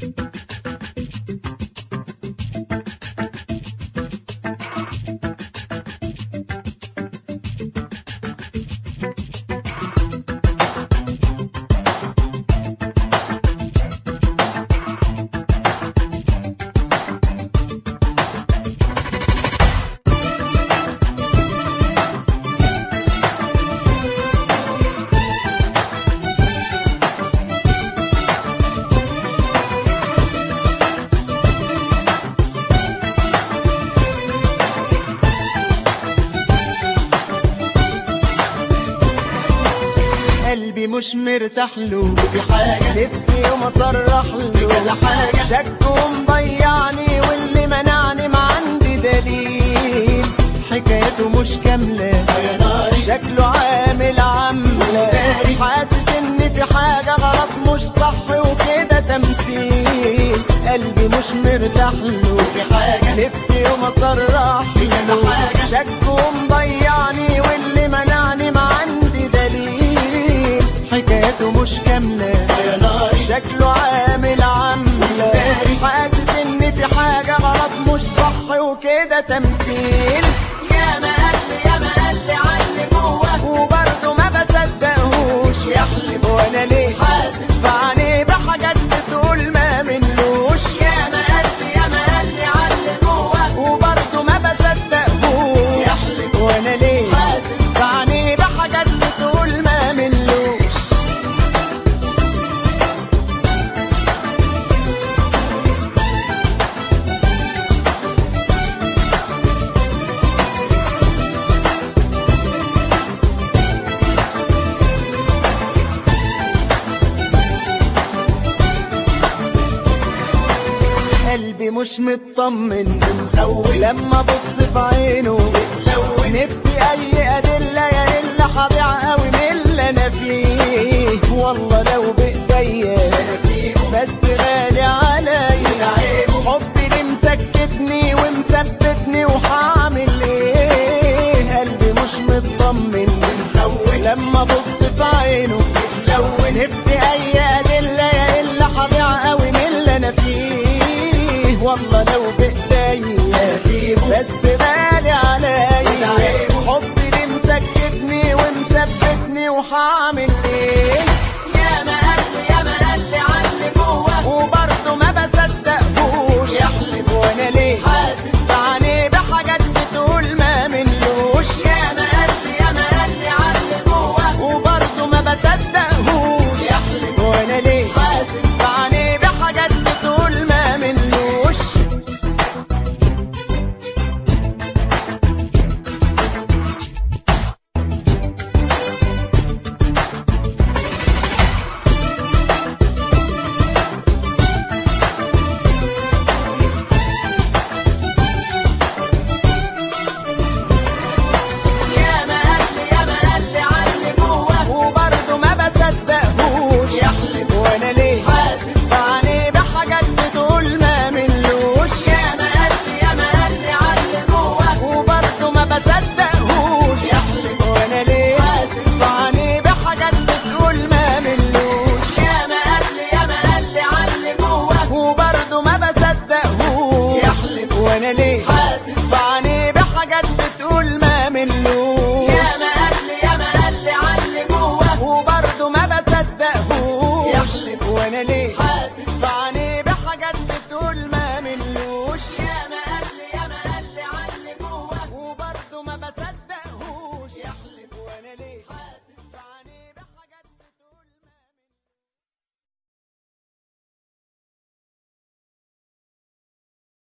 قلبي مش مرتاح له في حاجة نفسي يوم اصرح له كذا حاجة شك ومضيعني واللي منعني ما عندي دليل حكايته مش كاملة شكله عامل عاملة حاسس ان في حاجة غلط مش صح وكده تمثيل قلبي مش مرتاح له في حاجة نفسي يوم اصرح له شك ومضيعني واللي منعني ما عندي دليل حكايته مش كاملة شكله عامل عاملة حاسس ان في حاجة غلط مش صح وكده تمثيل يا ما قال لي يا ما قال لي علي جوه وبرضه ما بصدقهوش يحلف وانا ليه حاسس بعينيه بحاجات بتقول ما منلوش يا ما قال لي يا ما قال لي علي جوه وبرضه ما بصدقهوش يحلف وانا ليه حاسس بعينيه بحاجات بتقول ما منلوش قلبي مش مطمن مخوف لما ابص في عينه بتلون نفسي اي ادله يا الا هضيع قوي من اللي انا فيه والله لو بايديا بس غالي عليا حبي اللي مسكتني ومثبتني وهعمل ايه قلبي مش مطمن مخوف لما ابص في عينه بتلون نفسي اي ادله يا الا هضيع قوي من اللي انا فيه والله لو بايديا بس بالي عليا حبي اللي مسكتني ومثبتني وهعمل ايه